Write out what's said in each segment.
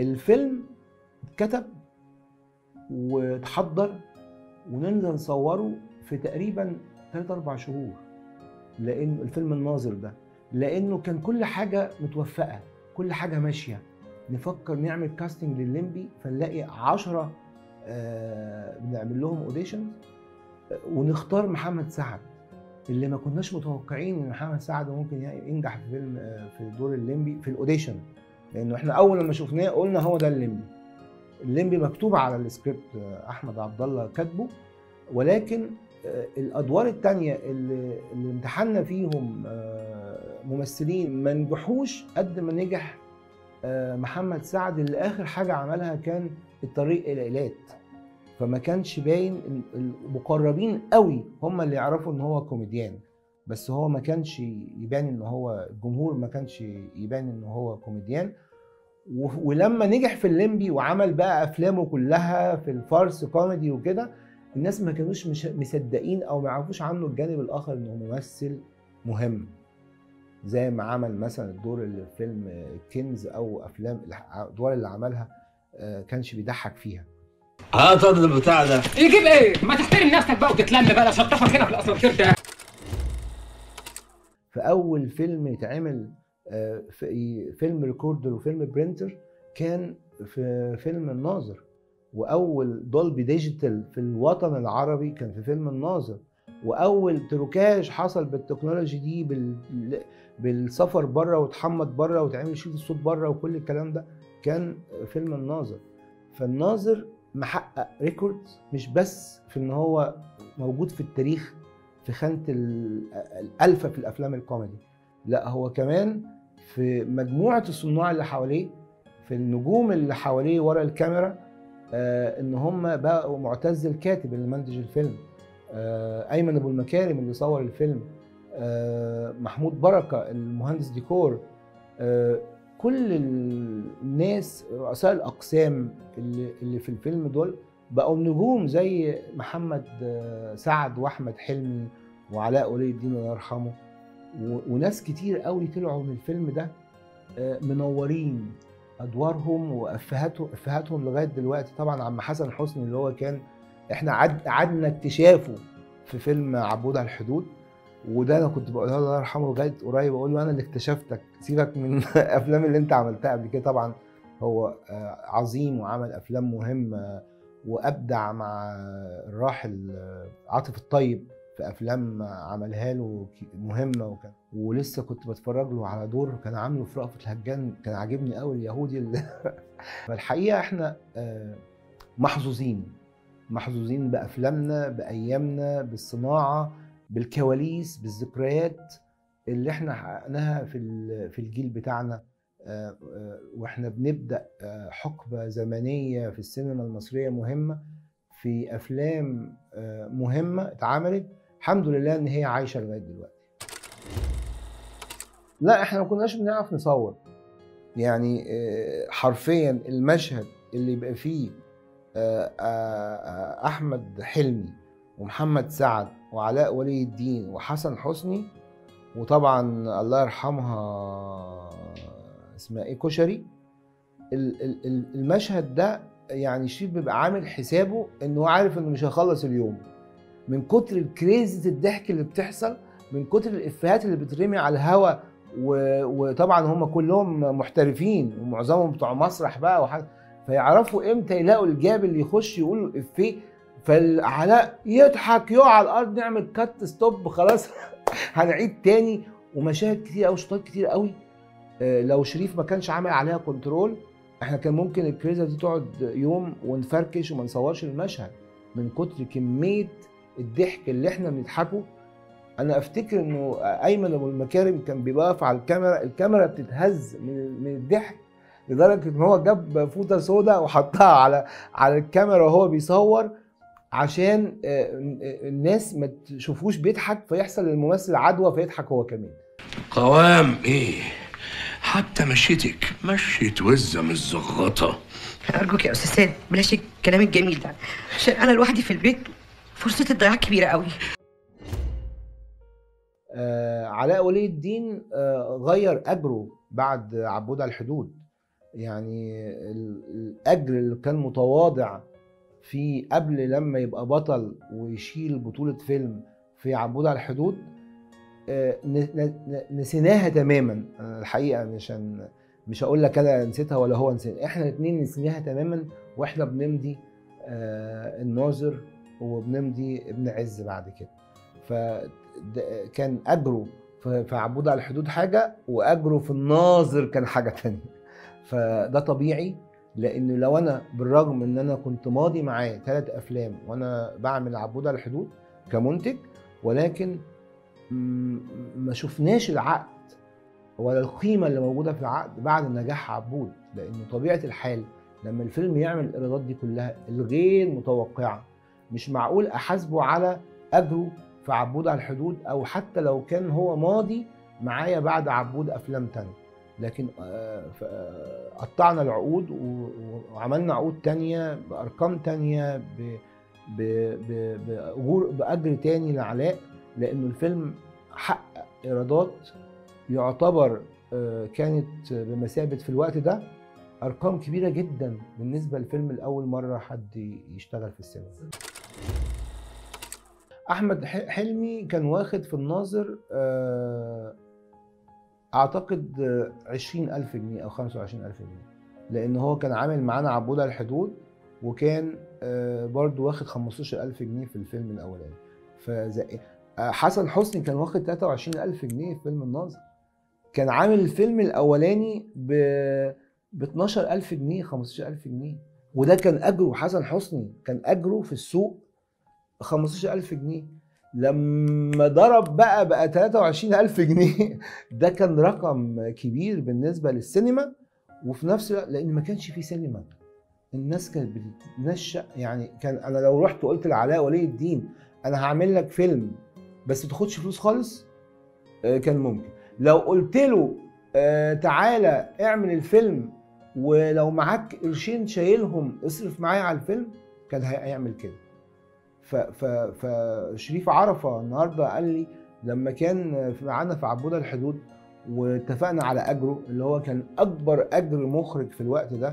الفيلم اتكتب واتحضر وننزل نصوره في تقريبا 3 4 شهور لان الفيلم الناظر ده لانه كان كل حاجه متوفقه كل حاجه ماشيه نفكر نعمل كاستنج للليمبي فنلاقي 10 آه بنعمل لهم اوديشنز ونختار محمد سعد اللي ما كناش متوقعين ان محمد سعد ممكن ينجح في فيلم آه، في دور الليمبي في الاوديشن لانه احنا اول لما شفناه قلنا هو ده الليمبي الليمبي مكتوب على السكريبت آه، احمد عبد الله كاتبه ولكن آه، الادوار التانية اللي, اللي امتحنا فيهم آه، ممثلين ما نجحوش قد ما نجح آه، محمد سعد اللي اخر حاجه عملها كان الطريق الى ايلات فما كانش باين ال- المقربين قوي هم اللي يعرفوا ان هو كوميديان بس هو ما كانش يبان ان هو الجمهور ما كانش يبان ان هو كوميديان و- ولما نجح في الليمبي وعمل بقى افلامه كلها في الفارس كوميدي وكده الناس ما كانوش مش مصدقين او ما يعرفوش عنه الجانب الاخر انه ممثل مهم زي ما عمل مثلا الدور اللي في فيلم كنز او افلام الادوار اللي عملها آه، كانش بيضحك فيها هات البتاع ده يجيب ايه؟ ما تحترم نفسك بقى وتتلم بقى شطفك هنا في الاسانسير ده في اول فيلم يتعمل آه، في فيلم ريكوردر وفيلم برينتر كان في فيلم الناظر واول دولبي ديجيتال في الوطن العربي كان في فيلم الناظر واول تروكاج حصل بالتكنولوجي دي بال... بالسفر بره وتحمض بره وتعمل شيت الصوت بره وكل الكلام ده كان فيلم الناظر فالناظر محقق ريكورد مش بس في ان هو موجود في التاريخ في خانه ال- الالفه في الافلام الكوميدي لا هو كمان في مجموعه الصناع اللي حواليه في النجوم اللي حواليه ورا الكاميرا آه ان هم بقوا معتز الكاتب اللي منتج الفيلم آه ايمن ابو المكارم اللي صور الفيلم آه محمود بركه المهندس ديكور آه كل الناس رؤساء الاقسام اللي, اللي في الفيلم دول بقوا نجوم زي محمد آه، سعد واحمد حلمي وعلاء ولي الدين الله يرحمه و- وناس كتير قوي طلعوا من الفيلم ده آه، منورين ادوارهم وافهاتهم افهاتهم لغايه دلوقتي طبعا عم حسن حسني اللي هو كان احنا عد قعدنا اكتشافه في فيلم عبود على الحدود وده انا كنت بقولها له الله يرحمه لغايه قريب بقول له انا اللي اكتشفتك سيبك من الافلام اللي انت عملتها قبل كده طبعا هو آه، عظيم وعمل افلام مهمه وابدع مع الراحل آه، عاطف الطيب في افلام عملها له ك- مهمه وكان ولسه كنت بتفرج له على دور كان عامله في رأفت الهجان كان عاجبني قوي اليهودي اللي فالحقيقه احنا آه، محظوظين محظوظين بافلامنا بايامنا بالصناعه بالكواليس بالذكريات اللي احنا حققناها في ال- في الجيل بتاعنا آه، آه، واحنا بنبدا آه، حقبه زمنيه في السينما المصريه مهمه في افلام آه، مهمه اتعملت الحمد لله ان هي عايشه لغايه دلوقتي لا احنا ما كناش بنعرف نصور يعني آه، حرفيا المشهد اللي يبقى فيه آه، آه، آه، احمد حلمي ومحمد سعد وعلاء ولي الدين وحسن حسني وطبعا الله يرحمها اسمها ايه كشري ال- ال- ال- المشهد ده يعني شريف بيبقى عامل حسابه انه عارف انه مش هيخلص اليوم من كتر الكريزة الضحك اللي بتحصل من كتر الافيهات اللي بترمي على الهوا و- وطبعا هم كلهم محترفين ومعظمهم بتوع مسرح بقى وحاجة فيعرفوا امتى يلاقوا الجاب اللي يخش يقول الافيه فالعلاء يضحك يقع على الارض نعمل كات ستوب خلاص هنعيد تاني ومشاهد كتير قوي شطات كتير قوي آه، لو شريف ما كانش عامل عليها كنترول احنا كان ممكن الكريزه دي تقعد يوم ونفركش وما نصورش المشهد من كتر كميه الضحك اللي احنا بنضحكه انا افتكر انه ايمن ابو المكارم كان بيبقى واقف على الكاميرا الكاميرا بتتهز من من الضحك لدرجه ان هو جاب فوطه سوداء وحطها على على الكاميرا وهو بيصور عشان آه، الناس ما تشوفوش بيضحك فيحصل للممثل عدوى فيضحك هو كمان قوام ايه حتى مشيتك مشيت وزة من الزغطة ارجوك يا استاذ سيد بلاش الكلام الجميل ده عشان انا لوحدي في البيت فرصه الضياع كبيره قوي آه علاء ولي الدين آه غير اجره بعد عبود على الحدود يعني ال- الاجر اللي كان متواضع في قبل لما يبقى بطل ويشيل بطوله فيلم في عبود على الحدود آه، ن- ن- ن- نسيناها تماما أنا الحقيقه مش هن- مش هقول لك انا نسيتها ولا هو نسيتها احنا الاثنين نسيناها تماما واحنا بنمضي آه، الناظر وبنمضي ابن عز بعد كده فكان اجره في في عبود على الحدود حاجه واجره في الناظر كان حاجه تانية فده طبيعي لان لو انا بالرغم ان انا كنت ماضي معاه ثلاث افلام وانا بعمل عبود على الحدود كمنتج ولكن م- ما شفناش العقد ولا القيمه اللي موجوده في العقد بعد نجاح عبود لانه طبيعه الحال لما الفيلم يعمل الايرادات دي كلها الغير متوقعه مش معقول احاسبه على اجره في عبود على الحدود او حتى لو كان هو ماضي معايا بعد عبود افلام تانية لكن آه، ف- آه، قطعنا العقود و- وعملنا عقود تانية بارقام تانية ب- ب- ب- بأجور باجر تاني لعلاء لانه الفيلم حقق ايرادات يعتبر آه، كانت بمثابه في الوقت ده ارقام كبيره جدا بالنسبه لفيلم لاول مره حد يشتغل في السينما احمد ح- حلمي كان واخد في الناظر آه، اعتقد عشرين الف جنيه او خمسة وعشرين الف جنيه لان هو كان عامل معانا عبود على الحدود وكان آه، برضو واخد 15 الف جنيه في الفيلم الاولاني فزي آه، حسن حسني كان واخد 23 الف جنيه في فيلم الناظر كان عامل الفيلم الاولاني ب ب 12000 جنيه 15000 جنيه وده كان اجره حسن حسني كان اجره في السوق 15000 جنيه لما ضرب بقى بقى 23000 جنيه ده كان رقم كبير بالنسبه للسينما وفي نفس الوقت لان ما كانش في سينما الناس كانت بتتنشأ يعني كان انا لو رحت وقلت لعلاء ولي الدين انا هعمل لك فيلم بس ما تاخدش فلوس خالص آه، كان ممكن لو قلت له آه، تعالى اعمل الفيلم ولو معاك قرشين شايلهم اصرف معايا على الفيلم كان هيعمل كده ف ف فشريف عرفه النهارده قال لي لما كان في- معانا في عبودة الحدود واتفقنا على اجره اللي هو كان اكبر اجر مخرج في الوقت ده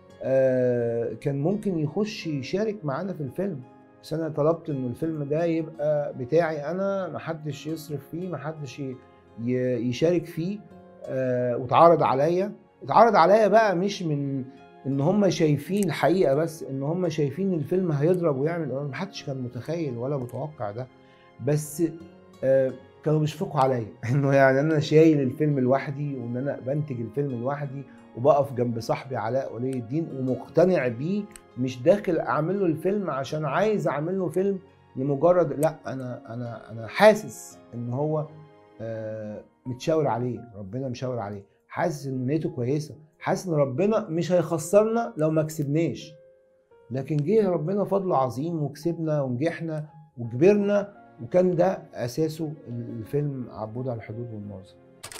آه، كان ممكن يخش يشارك معانا في الفيلم بس انا طلبت انه الفيلم ده يبقى بتاعي انا محدش يصرف فيه محدش ي- ي- يشارك فيه آه، واتعرض عليا اتعرض عليا بقى مش من ان هم شايفين الحقيقه بس ان هم شايفين الفيلم هيضرب ويعمل محدش كان متخيل ولا متوقع ده بس آه، كانوا بيشفقوا عليا انه يعني انا شايل الفيلم لوحدي وان انا بنتج الفيلم لوحدي وبقف جنب صاحبي علاء ولي الدين ومقتنع بيه مش داخل اعمل له الفيلم عشان عايز اعمل له فيلم لمجرد لا انا انا انا حاسس ان هو آه، متشاور عليه ربنا مشاور عليه حاسس ان نيته كويسه حاسس ان ربنا مش هيخسرنا لو ما كسبناش لكن جه ربنا فضله عظيم وكسبنا ونجحنا وكبرنا وكان ده اساسه الفيلم عبود على الحدود والناظر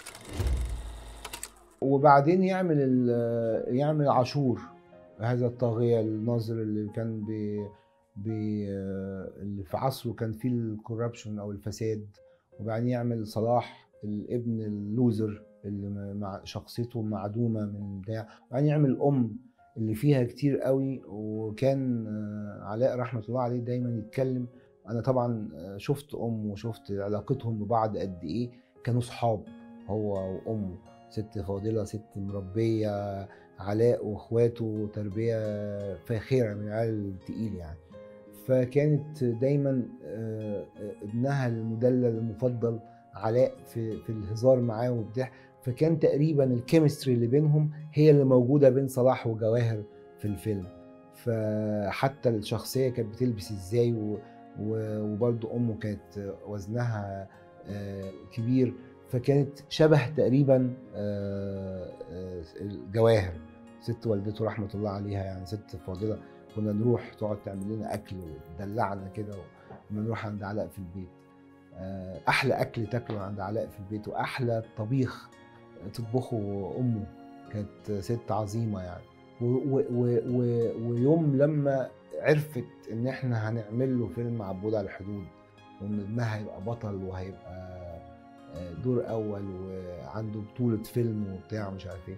وبعدين يعمل ال- يعمل عاشور هذا الطاغية الناظر اللي كان بي بي اللي في عصره كان فيه الكوربشن او الفساد وبعدين يعمل صلاح الابن اللوزر اللي مع شخصيته معدومه من بتاع وبعدين يعمل ام اللي فيها كتير قوي وكان آه، علاء رحمه الله عليه دايما يتكلم انا طبعا آه، شفت ام وشفت علاقتهم ببعض قد ايه كانوا صحاب هو وامه ست فاضله ست مربيه علاء واخواته تربيه فاخره من العيال التقيل يعني فكانت دايما آه، ابنها المدلل المفضل علاء في في الهزار معاه والضحك فكان تقريبا الكيمستري اللي بينهم هي اللي موجوده بين صلاح وجواهر في الفيلم فحتى الشخصيه كانت بتلبس ازاي و- و- وبرضه امه كانت وزنها آه، كبير فكانت شبه تقريبا آه، آه، الجواهر ست والدته رحمه الله عليها يعني ست فاضله كنا نروح تقعد تعمل لنا اكل وتدلعنا كده ونروح عند علاء في البيت آه، احلى اكل تاكله عند علاء في البيت واحلى طبيخ تطبخه امه كانت ست عظيمه يعني و و و و ويوم لما عرفت ان احنا هنعمل له فيلم عبود على الحدود وان ابنها هيبقى بطل وهيبقى آه، دور اول وعنده بطوله فيلم وبتاع مش عارف ايه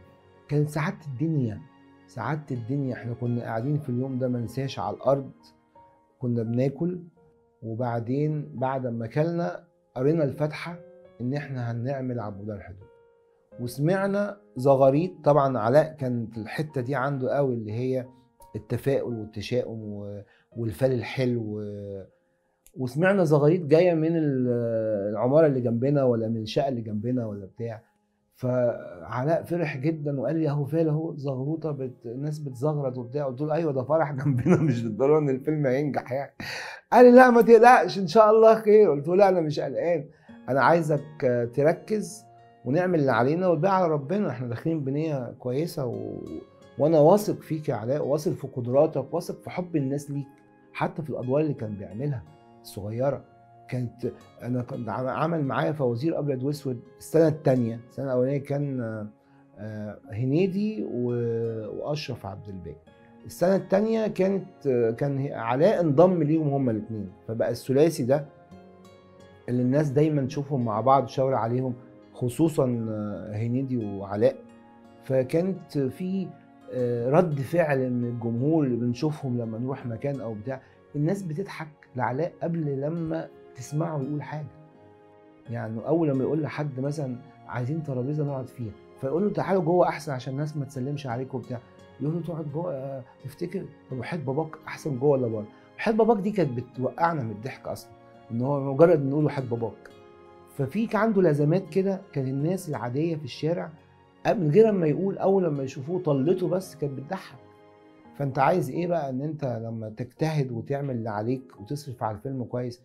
كانت سعاده الدنيا سعاده الدنيا احنا كنا قاعدين في اليوم ده ما ننساش على الارض كنا بناكل وبعدين بعد ما اكلنا قرينا الفاتحه ان احنا هنعمل عبود الحدود وسمعنا زغاريت طبعا علاء كانت الحته دي عنده قوي اللي هي التفاؤل والتشاؤم و- والفال الحلو و- وسمعنا زغاريت جايه من ال- العماره اللي جنبنا ولا من الشقه اللي جنبنا ولا بتاع فعلاء فرح جدا وقال لي اهو فال اهو زغروطه بت... الناس بتزغرط وبتاع قلت له ايوه ده فرح جنبنا مش بالضروره ان الفيلم هينجح يعني قال لي لا ما تقلقش ان شاء الله خير قلت له لا انا مش قلقان انا عايزك آه، تركز ونعمل اللي علينا والباقي على ربنا احنا داخلين بنيه كويسه و... وانا واثق فيك يا علاء واثق في قدراتك واثق في حب الناس ليك حتى في الادوار اللي كان بيعملها الصغيره كانت انا كنت عم- عمل معايا فوازير ابيض واسود السنه الثانيه السنه الاولانيه كان آه، آه، هنيدي و- واشرف عبد الباقي السنه الثانيه كانت آه، كان علاء انضم ليهم هما الاثنين فبقى الثلاثي ده اللي الناس دايما تشوفهم مع بعض تشاور عليهم خصوصا آه، هنيدي وعلاء فكانت في آه، رد فعل من الجمهور اللي بنشوفهم لما نروح مكان او بتاع الناس بتضحك لعلاء قبل لما تسمعه يقول حاجه يعني اول لما يقول لحد مثلا عايزين ترابيزه نقعد فيها فيقول له تعالوا جوه احسن عشان الناس ما تسلمش عليك وبتاع يقول له تقعد جوه آه، تفتكر طب وحيد باباك احسن جوه ولا بره وحيد باباك دي كانت بتوقعنا من الضحك اصلا ان هو مجرد نقول وحيد باباك ففي كان عنده لازمات كده كان الناس العاديه في الشارع من غير ما يقول اول لما يشوفوه طلته بس كانت بتضحك فانت عايز ايه بقى ان انت لما تجتهد وتعمل اللي عليك وتصرف على الفيلم كويس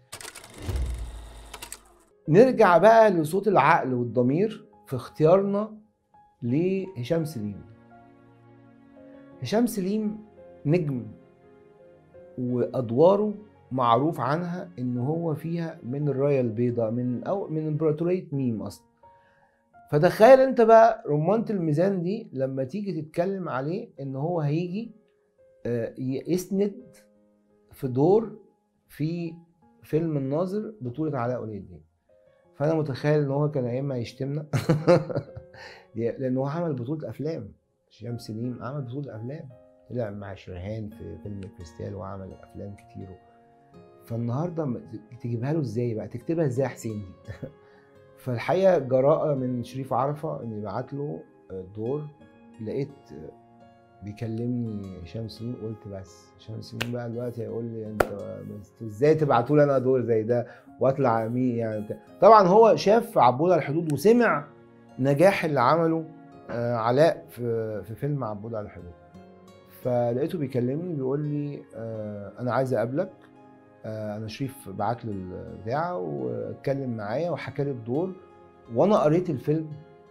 نرجع بقى لصوت العقل والضمير في اختيارنا لهشام سليم هشام سليم نجم وادواره معروف عنها ان هو فيها من الرايه البيضاء من او من امبراطوريه ميم اصلا فتخيل انت بقى رمانة الميزان دي لما تيجي تتكلم عليه ان هو هيجي آه، يسند في دور في فيلم الناظر بطولة علاء ولي الدين فانا متخيل ان هو كان يا اما يشتمنا لان هو عمل بطولة افلام هشام سليم عمل بطولة افلام طلع مع شرهان في فيلم كريستال وعمل افلام كتير فالنهارده م- تجيبها له ازاي بقى تكتبها ازاي يا حسين دي فالحقيقه جراءه من شريف عرفه ان يبعت له الدور لقيت بيكلمني هشام سليم قلت بس هشام سليم بقى دلوقتي هيقول لي انت بس ازاي تبعتوا لي انا دور زي ده واطلع مين يعني بتاع. طبعا هو شاف عبود على الحدود وسمع نجاح اللي عمله آه، علاء في في فيلم عبود على الحدود فلقيته بيكلمني بيقول لي آه، انا عايز اقابلك آه، انا شريف بعت له البتاع واتكلم معايا وحكى لي الدور وانا قريت الفيلم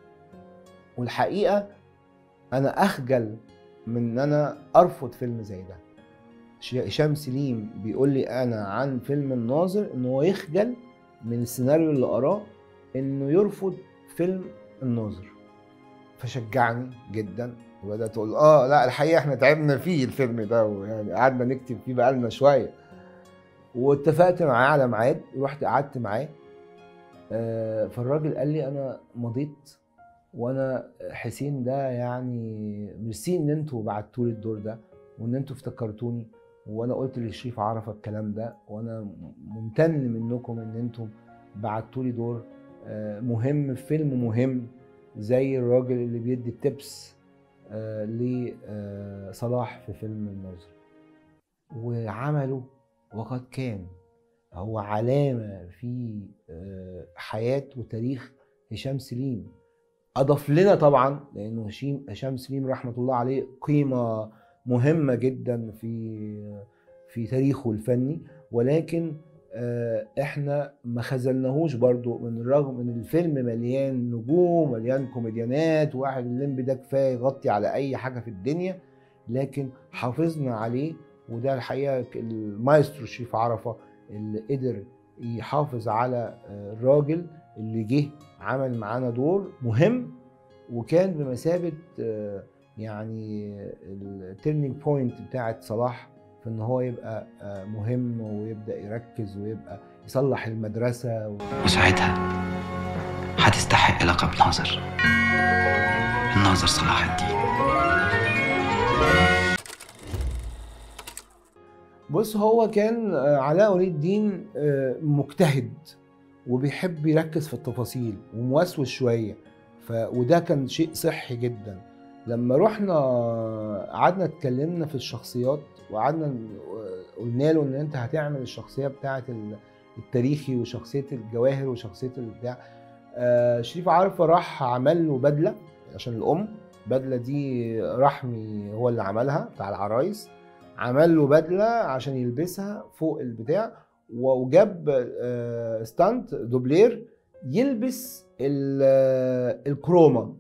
والحقيقه انا اخجل من ان انا ارفض فيلم زي ده ش- هشام سليم بيقول لي انا عن فيلم الناظر ان هو يخجل من السيناريو اللي قراه انه يرفض فيلم الناظر فشجعني جدا وبدات اقول اه لا الحقيقه احنا تعبنا فيه الفيلم ده ويعني قعدنا نكتب فيه بقالنا شويه واتفقت معاه على ميعاد ورحت قعدت معاه آه، فالراجل قال لي انا مضيت وانا حسين ده يعني ميرسي ان انتوا بعتوا لي الدور ده وان انتوا افتكرتوني وانا قلت لشريف عرفه الكلام ده وانا ممتن منكم ان انتم بعتوا لي دور آه، مهم في فيلم مهم زي الراجل اللي بيدي التبس آه، لصلاح في فيلم الناظر وعمله وقد كان هو علامة في آه، حياة وتاريخ هشام سليم أضاف لنا طبعا لأنه هشيم هشام سليم رحمة الله عليه قيمة مهمة جدا في في تاريخه الفني ولكن آه، احنا ما خذلناهوش برضو من الرغم ان الفيلم مليان نجوم مليان كوميديانات واحد الليمبي ده كفايه يغطي على اي حاجه في الدنيا لكن حافظنا عليه وده الحقيقه المايسترو شريف عرفه اللي قدر يحافظ على آه، الراجل اللي جه عمل معانا دور مهم وكان بمثابه آه، يعني التيرنينج بوينت بتاعت صلاح في ان هو يبقى آه، مهم ويبدا يركز ويبقى يصلح المدرسه و... وساعتها هتستحق لقب ناظر الناظر صلاح الدين بص هو كان آه، علاء ولي الدين آه، مجتهد وبيحب يركز في التفاصيل وموسوس شويه ف... وده كان شيء صحي جدا لما رحنا قعدنا اتكلمنا في الشخصيات وقعدنا ن- قلنا له ان انت هتعمل الشخصيه بتاعه ال- التاريخي وشخصيه الجواهر وشخصيه البتاع آه شريف عارفه راح عمل له بدله عشان الام بدله دي رحمي هو اللي عملها بتاع العرايس عمل له بدله عشان يلبسها فوق البتاع وجاب آه، ستانت دوبلير يلبس ال- آه، الكروما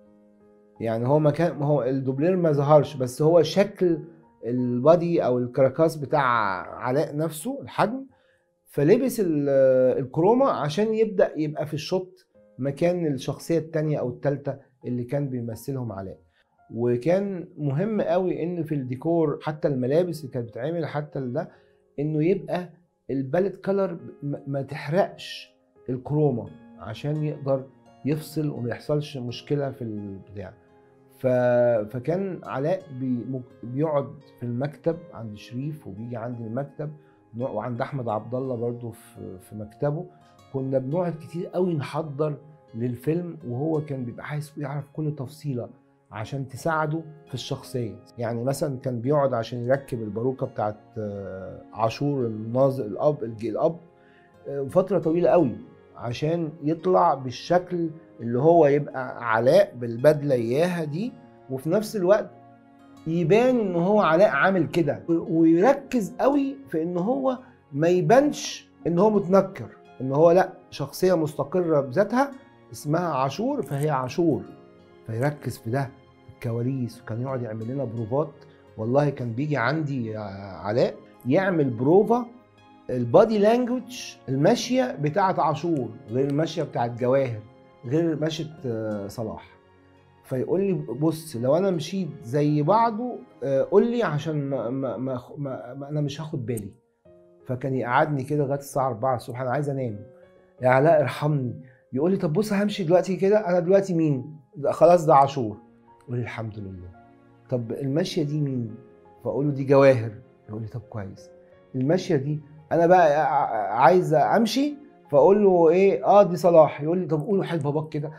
يعني هو ما كان هو الدوبلير ما ظهرش بس هو شكل البادي او الكراكاس بتاع علاء نفسه الحجم فلبس ال- آه، الكروما عشان يبدا يبقى في الشوت مكان الشخصيه الثانيه او الثالثه اللي كان بيمثلهم علاء وكان مهم قوي ان في الديكور حتى الملابس اللي كانت بتتعمل حتى ده انه يبقى الباليت كلر ما تحرقش الكروما عشان يقدر يفصل وما يحصلش مشكله في البتاع ف... فكان علاء بي... مك- بيقعد في المكتب عند شريف وبيجي عندي المكتب نوع- وعند احمد عبد الله برضه في... في مكتبه كنا بنقعد كتير قوي نحضر للفيلم وهو كان بيبقى عايز يعرف كل تفصيله عشان تساعده في الشخصيه يعني مثلا كان بيقعد عشان يركب الباروكه بتاعت آه، عاشور الناظر الاب الج- الاب آه، فتره طويله قوي عشان يطلع بالشكل اللي هو يبقى علاء بالبدله اياها دي وفي نفس الوقت يبان ان هو علاء عامل كده و- ويركز قوي في ان هو ما يبانش ان هو متنكر ان هو لا شخصيه مستقره بذاتها اسمها عاشور فهي عاشور فيركز في ده الكواليس وكان يقعد يعمل لنا بروفات والله كان بيجي عندي علاء يعمل بروفا البادي لانجوج الماشيه بتاعه عاشور غير الماشيه بتاعه جواهر غير ماشيه آه، صلاح فيقول لي بص لو انا مشيت زي بعضه آه، قول لي عشان ما, ما, ما, ما, ما انا مش هاخد بالي فكان يقعدني كده لغايه الساعه 4 الصبح انا عايز انام يا علاء ارحمني يقول لي طب بص همشي دلوقتي كده انا دلوقتي مين ده خلاص ده عاشور يقول لي الحمد لله طب الماشيه دي مين فاقول له دي جواهر يقول لي طب كويس الماشيه دي انا بقى ع- عايز امشي فاقول له ايه اه دي صلاح يقول لي طب قولوا حال باباك كده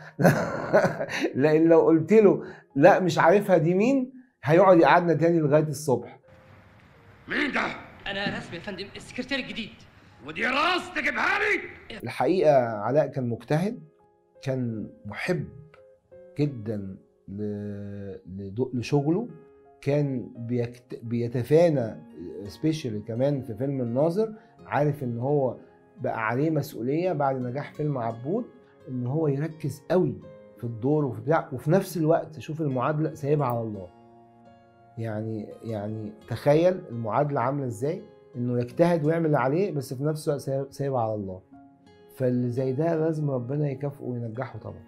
لان لو قلت له لا مش عارفها دي مين هيقعد يقعدنا تاني لغايه الصبح مين ده؟ انا رسمي يا فندم السكرتير الجديد ودي راس تجيبها لي؟ الحقيقه علاء كان مجتهد كان محب جدا ل- لدو- لشغله كان بيكت... بيتفانى سبيشالي كمان في فيلم الناظر عارف ان هو بقى عليه مسؤوليه بعد نجاح فيلم عبود ان هو يركز قوي في الدور وفي بتاع وفي نفس الوقت شوف المعادله سايبها على الله يعني يعني تخيل المعادله عامله ازاي انه يجتهد ويعمل اللي عليه بس في نفس الوقت سايب- سايبها على الله فاللي زي ده لازم ربنا يكافئه وينجحه طبعا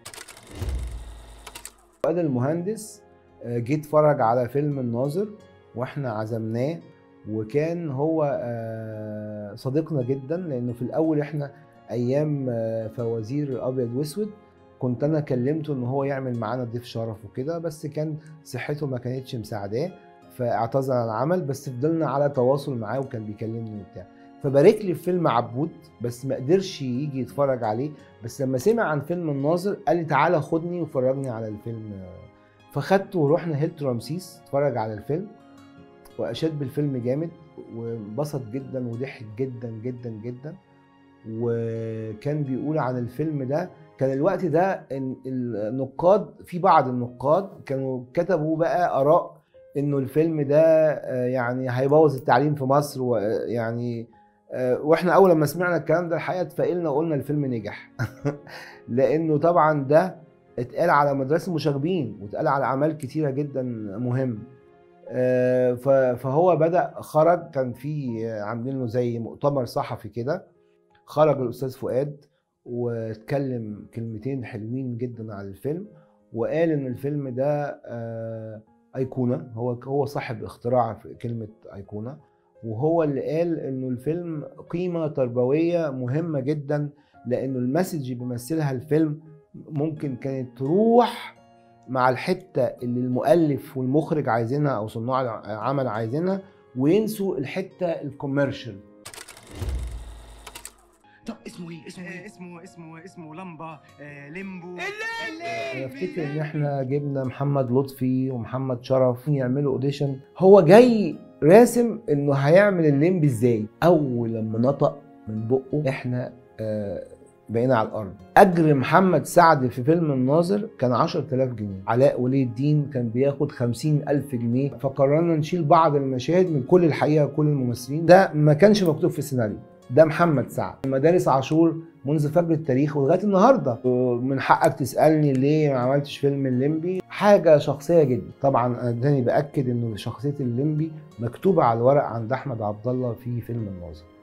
فؤاد المهندس آه، جه اتفرج على فيلم الناظر واحنا عزمناه وكان هو آه، صديقنا جدا لانه في الاول احنا ايام آه، فوازير الابيض واسود كنت انا كلمته ان هو يعمل معانا ضيف شرف وكده بس كان صحته ما كانتش مساعداه فاعتذر عن العمل بس فضلنا على تواصل معاه وكان بيكلمني وبتاع فبارك لي في فيلم عبود بس ما قدرش يجي يتفرج عليه بس لما سمع عن فيلم الناظر قال لي تعالى خدني وفرجني على الفيلم فخدته ورحنا هيلت رمسيس اتفرج على الفيلم واشاد بالفيلم جامد وانبسط جدا وضحك جدا جدا جدا وكان بيقول عن الفيلم ده كان الوقت ده إن النقاد في بعض النقاد كانوا كتبوا بقى اراء انه الفيلم ده آه، يعني هيبوظ التعليم في مصر ويعني آه، واحنا اول لما سمعنا الكلام ده الحقيقه اتفائلنا وقلنا الفيلم نجح لانه طبعا ده اتقال على مدرسه المشاغبين واتقال على اعمال كتيره جدا مهم آه، ف- فهو بدا خرج كان في عاملين له زي مؤتمر صحفي كده خرج الاستاذ فؤاد واتكلم كلمتين حلوين جدا عن الفيلم وقال ان الفيلم ده آه، ايقونه هو هو صاحب اختراع في كلمه ايقونه وهو اللي قال انه الفيلم قيمه تربويه مهمه جدا لانه المسج اللي بيمثلها الفيلم ممكن كانت تروح مع الحته اللي المؤلف والمخرج عايزينها او صناع العمل عايزينها وينسوا الحته الكوميرشال طب اسمه ايه اسمه ايه اسمه اسمه اسمه لمبه آه، ليمبو انا افتكر ان احنا جبنا محمد لطفي ومحمد شرف يعملوا اوديشن هو جاي راسم انه هيعمل الليمبي ازاي اول لما نطق من بقه احنا آه، بقينا على الارض اجر محمد سعد في فيلم الناظر كان 10000 جنيه علاء ولي الدين كان بياخد 50000 جنيه فقررنا نشيل بعض المشاهد من كل الحقيقه كل الممثلين ده ما كانش مكتوب في السيناريو ده محمد سعد مدارس عاشور منذ فجر التاريخ ولغايه النهارده من حقك تسالني ليه ما عملتش فيلم الليمبي حاجه شخصيه جدا طبعا انا تاني باكد انه شخصيه الليمبي مكتوبه على الورق عند احمد عبد الله في فيلم الناظر